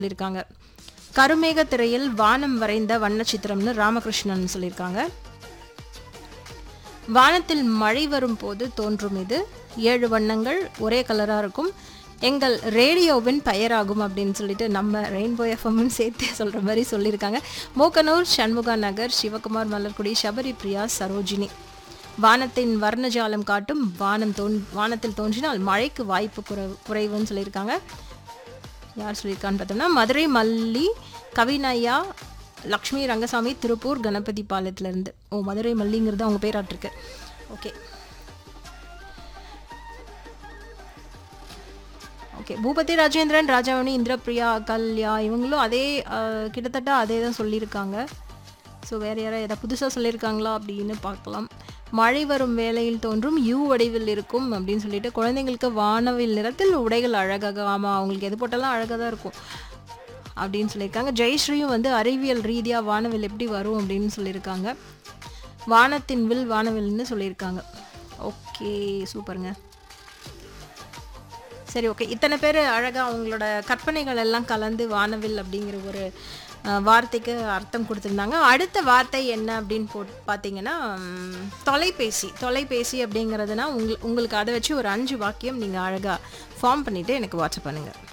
சொல்லியிருக்காங்க கருமேக திரையில் வானம் வரைந்த வண்ண சித்திரம்னு ராமகிருஷ்ணன் சொல்லியிருக்காங்க வானத்தில் மழை வரும் போது தோன்றும் இது ஏழு வண்ணங்கள் ஒரே கலராக இருக்கும் எங்கள் ரேடியோவின் பெயராகும் அப்படின்னு சொல்லிட்டு நம்ம ரெயின்போ எஃப்எம்னு சேர்த்து சொல்கிற மாதிரி சொல்லியிருக்காங்க மூக்கனூர் சண்முகா நகர் சிவகுமார் மலர்குடி சபரி பிரியா சரோஜினி வானத்தின் வர்ணஜாலம் காட்டும் வானம் தோன் வானத்தில் தோன்றினால் மழைக்கு வாய்ப்பு குறை குறைவுன்னு சொல்லியிருக்காங்க யார் சொல்லியிருக்கான்னு பார்த்தோம்னா மதுரை மல்லி கவினய்யா லக்ஷ்மி ரங்கசாமி திருப்பூர் கணபதி பாளையத்துலேருந்து ஓ மதுரை மல்லிங்கிறது அவங்க பேராட்டிருக்கு ஓகே ஓகே பூபதி ராஜேந்திரன் ராஜாவணி இந்திரபிரியா கல்யா இவங்களும் அதே அஹ், கிட்டத்தட்ட அதே தான் சொல்லியிருக்காங்க ஸோ வேறு யாராவது எதாவது புதுசாக சொல்லியிருக்காங்களா அப்படின்னு பார்க்கலாம் மழை வரும் வேளையில் தோன்றும் யூ வடிவில் இருக்கும் அப்படின்னு சொல்லிட்டு குழந்தைங்களுக்கு வானவில் நிறத்தில் உடைகள் அழகாக ஆமாம் அவங்களுக்கு எது போட்டாலும் அழகாக தான் இருக்கும் அப்படின்னு சொல்லியிருக்காங்க ஜெயஸ்ரீயும் வந்து அறிவியல் ரீதியாக வானவில் எப்படி வரும் அப்படின்னு சொல்லியிருக்காங்க வானத்தின் வில் வானவில்னு சொல்லியிருக்காங்க ஓகே சூப்பருங்க சரி ஓகே இத்தனை பேர் அழகாக அவங்களோட கற்பனைகள் எல்லாம் கலந்து வானவில் அப்படிங்கிற ஒரு அஹ், வார்த்தைக்கு அர்த்தம் கொடுத்துருந்தாங்க அடுத்த வார்த்தை என்ன அப்படின்னு போட் பார்த்தீங்கன்னா ம், தொலைபேசி தொலைபேசி அப்படிங்கிறதுனா உங்கள் உங்களுக்கு அதை வச்சு ஒரு அஞ்சு வாக்கியம் நீங்கள் அழகாக ஃபார்ம் பண்ணிவிட்டு எனக்கு வாட்ஸ்அப் பண்ணுங்கள்